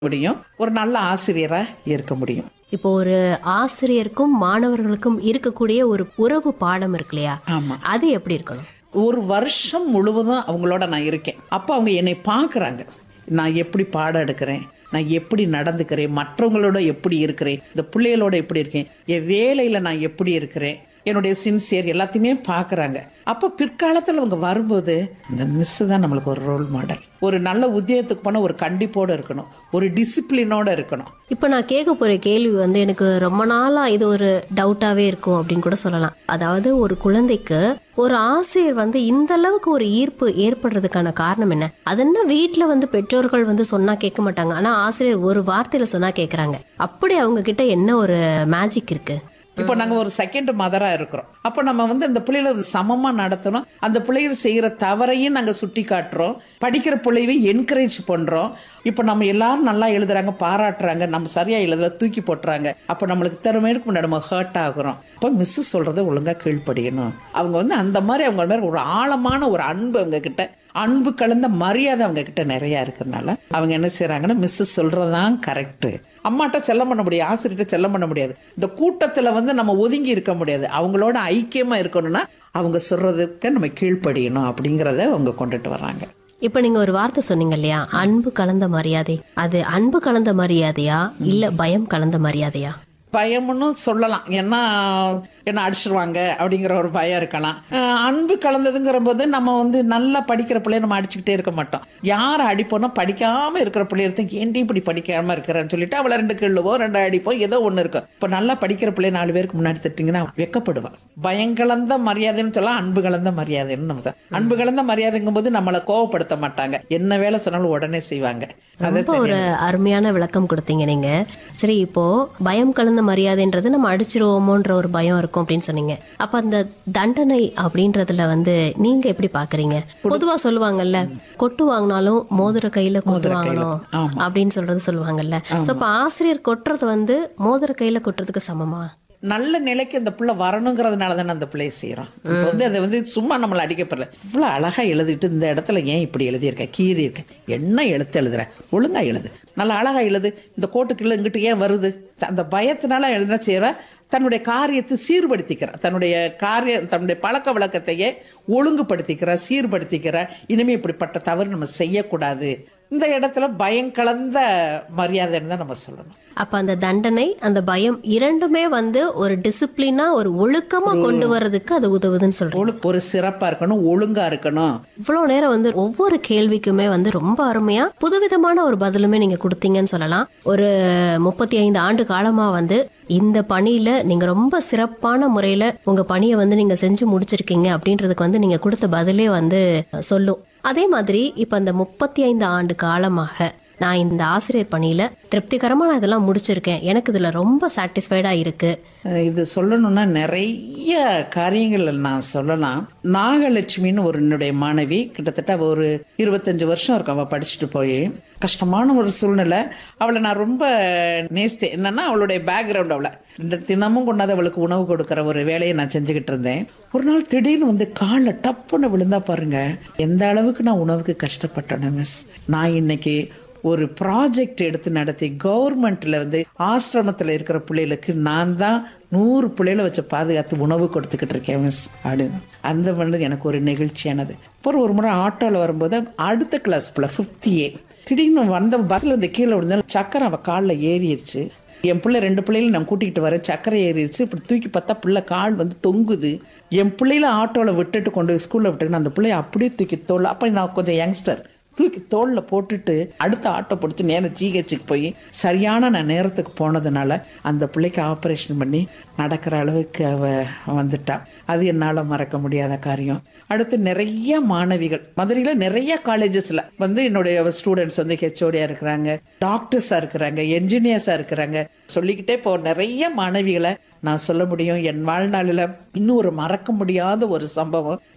முடியும் ஒரு நல்ல ஆசிரியரா இருக்க முடியும் இப்போ ஒரு ஆசிரியருக்கும் மாணவர்களுக்கும் இருக்கக்கூடிய ஒரு உறவு பாடம் இருக்கு இல்லையா ஆமா அது எப்படி இருக்கணும் ஒரு வருஷம் முழுவதும் அவங்களோட நான் இருக்கேன் அப்போ அவங்க என்னை பார்க்குறாங்க நான் எப்படி பாடம் எடுக்கிறேன் நான் எப்படி நடந்துக்கிறேன் மற்றவங்களோட எப்படி இருக்கிறேன் இந்த பிள்ளைகளோட எப்படி இருக்கேன் என் வேலையில் நான் எப்படி இருக்கிறேன் என்னுடைய சின்சியர் எல்லாத்தையுமே பார்க்குறாங்க அப்போ பிற்காலத்தில் அவங்க வரும்போது இந்த மிஸ்ஸு தான் நம்மளுக்கு ஒரு ரோல் மாடல் ஒரு நல்ல உத்தியோகத்துக்கு போனால் ஒரு கண்டிப்போடு இருக்கணும் ஒரு டிசிப்ளினோடு இருக்கணும் இப்போ நான் கேட்க போற கேள்வி வந்து எனக்கு ரொம்ப நாளா இது ஒரு டவுட்டாவே இருக்கும் அப்படின்னு கூட சொல்லலாம் அதாவது ஒரு குழந்தைக்கு ஒரு ஆசிரியர் வந்து இந்த அளவுக்கு ஒரு ஈர்ப்பு ஏற்படுறதுக்கான காரணம் என்ன அது என்ன வீட்ல வந்து பெற்றோர்கள் வந்து சொன்னா கேட்க மாட்டாங்க ஆனா ஆசிரியர் ஒரு வார்த்தையில சொன்னா கேக்குறாங்க அப்படி அவங்க கிட்ட என்ன ஒரு மேஜிக் இருக்கு இப்போ நாங்கள் ஒரு செகண்ட் மதராக இருக்கிறோம் அப்போ நம்ம வந்து அந்த பிள்ளைகளை சமமாக நடத்தணும் அந்த பிள்ளைகள் செய்கிற தவறையும் நாங்கள் சுட்டி காட்டுறோம் படிக்கிற பிள்ளைவை என்கரேஜ் பண்ணுறோம் இப்போ நம்ம எல்லாரும் நல்லா எழுதுறாங்க பாராட்டுறாங்க நம்ம சரியாக எழுதல தூக்கி போட்டுறாங்க அப்போ நம்மளுக்கு திறமைக்கு முன்னாடி நம்ம ஹர்ட் ஆகுறோம் அப்போ மிஸ்ஸு சொல்கிறத ஒழுங்காக கீழ்ப்படியணும் அவங்க வந்து அந்த மாதிரி அவங்க மேலே ஒரு ஆழமான ஒரு அன்பு அவங்க கிட்ட அன்பு கலந்த மரியாதை அவங்க கிட்ட நிறைய இருக்கிறதுனால அவங்க என்ன செய்றாங்கன்னா மிஸ் சொல்றதுதான் கரெக்ட் அம்மாட்ட செல்லம் பண்ண முடியாது ஆசிரியர்கிட்ட செல்லம் பண்ண முடியாது இந்த கூட்டத்துல வந்து நம்ம ஒதுங்கி இருக்க முடியாது அவங்களோட ஐக்கியமா இருக்கணும்னா அவங்க சொல்றதுக்கு நம்ம கீழ்ப்படியணும் அப்படிங்கிறத அவங்க கொண்டுட்டு வர்றாங்க இப்போ நீங்க ஒரு வார்த்தை சொன்னீங்க இல்லையா அன்பு கலந்த மரியாதை அது அன்பு கலந்த மரியாதையா இல்ல பயம் கலந்த மரியாதையா பயம்னு சொல்லலாம் ஏன்னா என்ன அடிச்சிருவாங்க அப்படிங்கிற ஒரு பயம் இருக்கலாம் அஹ் அன்பு கலந்ததுங்கிற போது நம்ம வந்து நல்லா படிக்கிற பிள்ளைய நம்ம அடிச்சுக்கிட்டே இருக்க மாட்டோம் யார் அடிப்போனா படிக்காம இருக்கிற பிள்ளைய எடுத்து ஏன்டி இப்படி படிக்காம இருக்கிறேன்னு சொல்லிட்டு அவளை ரெண்டு கிள்ளுவோம் ரெண்டு அடிப்போம் ஏதோ ஒன்று இருக்கும் இப்போ நல்லா படிக்கிற பிள்ளைய நாலு பேருக்கு முன்னாடி திட்டிங்கன்னா வெக்கப்படுவான் பயம் கலந்த மரியாதைன்னு சொல்லலாம் அன்பு கலந்த மரியாதைன்னு நம்ம சொல்ல- அன்பு கலந்த மரியாதைங்கும் போது நம்மளை கோவப்படுத்த மாட்டாங்க என்ன வேலை சொன்னாலும் உடனே செய்வாங்க அதை ரொம்ப ஒரு அருமையான விளக்கம் கொடுத்தீங்க நீங்க சரி இப்போ பயம் கலந்த மரியாதைன்றது நம்ம அடிச்சிருவோமோன்ற ஒரு பயம் இருக்கும் அப்படின்னு சொன்னீங்க அப்ப அந்த தண்டனை அப்படின்றதுல வந்து நீங்க எப்படி பாக்குறீங்க பொதுவா சொல்லுவாங்கல்ல கொட்டு வாங்கினாலும் மோதிர கையில கொட்டு வாங்கணும் அப்படின்னு சொல்றது சொல்லுவாங்கல்ல சோ அப்ப ஆசிரியர் கொட்டுறது வந்து மோதிர கையில கொட்டுறதுக்கு சமமா நல்ல நிலைக்கு அந்த பிள்ளை வரணுங்கிறதுனால தானே அந்த பிள்ளையை செய்கிறோம் இப்போ வந்து அதை வந்து சும்மா நம்மளை அடிக்கப்படல இவ்வளோ அழகாக எழுதிட்டு இந்த இடத்துல ஏன் இப்படி எழுதியிருக்க கீறி இருக்க என்ன எழுத்து எழுதுற ஒழுங்கா எழுது நல்லா அழகாக எழுது இந்த கோட்டுக்குள்ள இங்கிட்டு ஏன் வருது அந்த பயத்தினால எழுதுனா செய்கிற தன்னுடைய காரியத்தை சீர்படுத்திக்கிறார் தன்னுடைய காரிய தன்னுடைய பழக்க வழக்கத்தையே ஒழுங்குபடுத்திக்கிறார் சீர்படுத்திக்கிறார் இனிமே இப்படிப்பட்ட தவறு நம்ம செய்யக்கூடாது இந்த இடத்துல பயம் கலந்த மரியாதைன்னு தான் நம்ம சொல்லணும் அப்ப அந்த தண்டனை அந்த பயம் இரண்டுமே வந்து ஒரு டிசிப்ளினா ஒரு ஒழுக்கமா கொண்டு வர்றதுக்கு அது உதவுதுன்னு சொல்றேன் ஒழு ஒரு சிறப்பாக இருக்கணும் ஒழுங்கா இருக்கணும் இவ்வளவு நேரம் வந்து ஒவ்வொரு கேள்விக்குமே வந்து ரொம்ப அருமையா புதுவிதமான ஒரு பதிலுமே நீங்க கொடுத்தீங்கன்னு சொல்லலாம் ஒரு முப்பத்தி ஐந்து ஆண்டு காலமா வந்து இந்த பணியில நீங்க ரொம்ப சிறப்பான முறையில உங்க பணியை வந்து நீங்க செஞ்சு முடிச்சிருக்கீங்க அப்படின்றதுக்கு வந்து நீங்க கொடுத்த பதிலே வந்து சொல்லும் அதே மாதிரி இப்ப அந்த முப்பத்தி ஐந்து ஆண்டு காலமாக நான் இந்த ஆசிரியர் பணியில திருப்திகரமா நான் இதெல்லாம் முடிச்சிருக்கேன் எனக்கு இதுல ரொம்ப சாட்டிஸ்ஃபைடா இருக்கு அஹ் இது சொல்லணும்னா நிறைய காரியங்கள் நான் சொல்லலாம் நாகலட்சுமின்னு ஒரு என்னுடைய மாணவி கிட்டத்தட்ட அவ ஒரு இருபத்தஞ்சு வருஷம் இருக்கும் அவள் படிச்சுட்டு போய் கஷ்டமான ஒரு சூழ்நிலை அவளை நான் ரொம்ப நேசித்தேன் என்னன்னா அவளுடைய பேக்ரவுண்ட் அவளை இந்த தினமும் கொண்டாந்து அவளுக்கு உணவு கொடுக்குற ஒரு வேலையை நான் செஞ்சுக்கிட்டு இருந்தேன் ஒரு நாள் திடீர்னு வந்து காலில் டப்புன்னு விழுந்தா பாருங்க எந்த அளவுக்கு நான் உணவுக்கு கஷ்டப்பட்டேன் மிஸ் நான் இன்னைக்கு ஒரு ப்ராஜெக்ட் எடுத்து நடத்தி கவர்மெண்ட்ல வந்து ஆசிரமத்தில் இருக்கிற பிள்ளைகளுக்கு நான் தான் நூறு பிள்ளைகளை வச்சு பாதுகாத்து உணவு கொடுத்துக்கிட்டு இருக்கேன் மிஸ் அப்படின்னு அந்த பண்ணது எனக்கு ஒரு நெகிழ்ச்சியானது அப்புறம் ஒரு முறை ஆட்டோவில் வரும்போது அடுத்த கிளாஸ் பிள்ளை ஃபிஃப்த் ஏ திடீர்னு வந்த பஸ்ஸில் இந்த கீழே விழுந்தாலும் சக்கரை அவள் காலில் ஏறிடுச்சு என் பிள்ளை ரெண்டு பிள்ளைகளும் நான் கூட்டிகிட்டு வரேன் சக்கரை ஏறிடுச்சு இப்படி தூக்கி பார்த்தா பிள்ளை கால் வந்து தொங்குது என் பிள்ளைகளை ஆட்டோவில் விட்டுட்டு கொண்டு போய் ஸ்கூலில் விட்டுட்டு அந்த பிள்ளைய அப்படியே தூக்கி தோல் அப்போ நான் கொஞ்சம் யங்ஸ்டர் தூக்கி தோளில் போட்டுட்டு அடுத்த ஆட்டோ பிடிச்சி நேரம் ஜிஹெச்சுக்கு போய் சரியான நான் நேரத்துக்கு போனதுனால அந்த பிள்ளைக்கு ஆப்ரேஷன் பண்ணி நடக்கிற அளவுக்கு அவ வந்துட்டா அது என்னால் மறக்க முடியாத காரியம் அடுத்து நிறைய மாணவிகள் மதுரையில் நிறைய காலேஜஸில் வந்து என்னுடைய ஸ்டூடெண்ட்ஸ் வந்து ஹெச்ஓடியாக இருக்கிறாங்க டாக்டர்ஸாக இருக்கிறாங்க என்ஜினியர்ஸாக இருக்கிறாங்க சொல்லிக்கிட்டே போ நிறைய மாணவிகளை நான் சொல்ல முடியும் என் வாழ்நாளில் இன்னும் ஒரு மறக்க முடியாத ஒரு சம்பவம்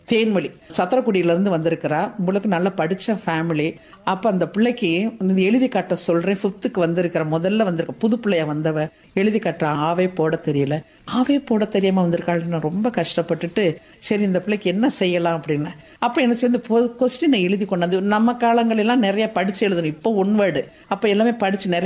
தேன்மொழி சத்திரக்குடியிலேருந்து வந்திருக்கிறா உங்களுக்கு நல்லா படித்த ஃபேமிலி அப்போ அந்த பிள்ளைக்கு இந்த எழுதி காட்ட சொல்கிறேன் ஃபிஃப்த்துக்கு வந்திருக்கிற முதல்ல வந்திருக்க புது பிள்ளைய வந்தவ எழுதி காட்டுறா ஆவே போட தெரியல ஆவே போட தெரியாமல் வந்திருக்காள் நான் ரொம்ப கஷ்டப்பட்டுட்டு சரி இந்த பிள்ளைக்கு என்ன செய்யலாம் அப்படின்னு அப்போ என்ன சேர்ந்து கொஸ்டினை எழுதி கொண்டாந்து நம்ம காலங்களெல்லாம் நிறைய படித்து எழுதணும் இப்போ ஒன் வேர்டு அப்போ எல்லாமே படித்து நிறைய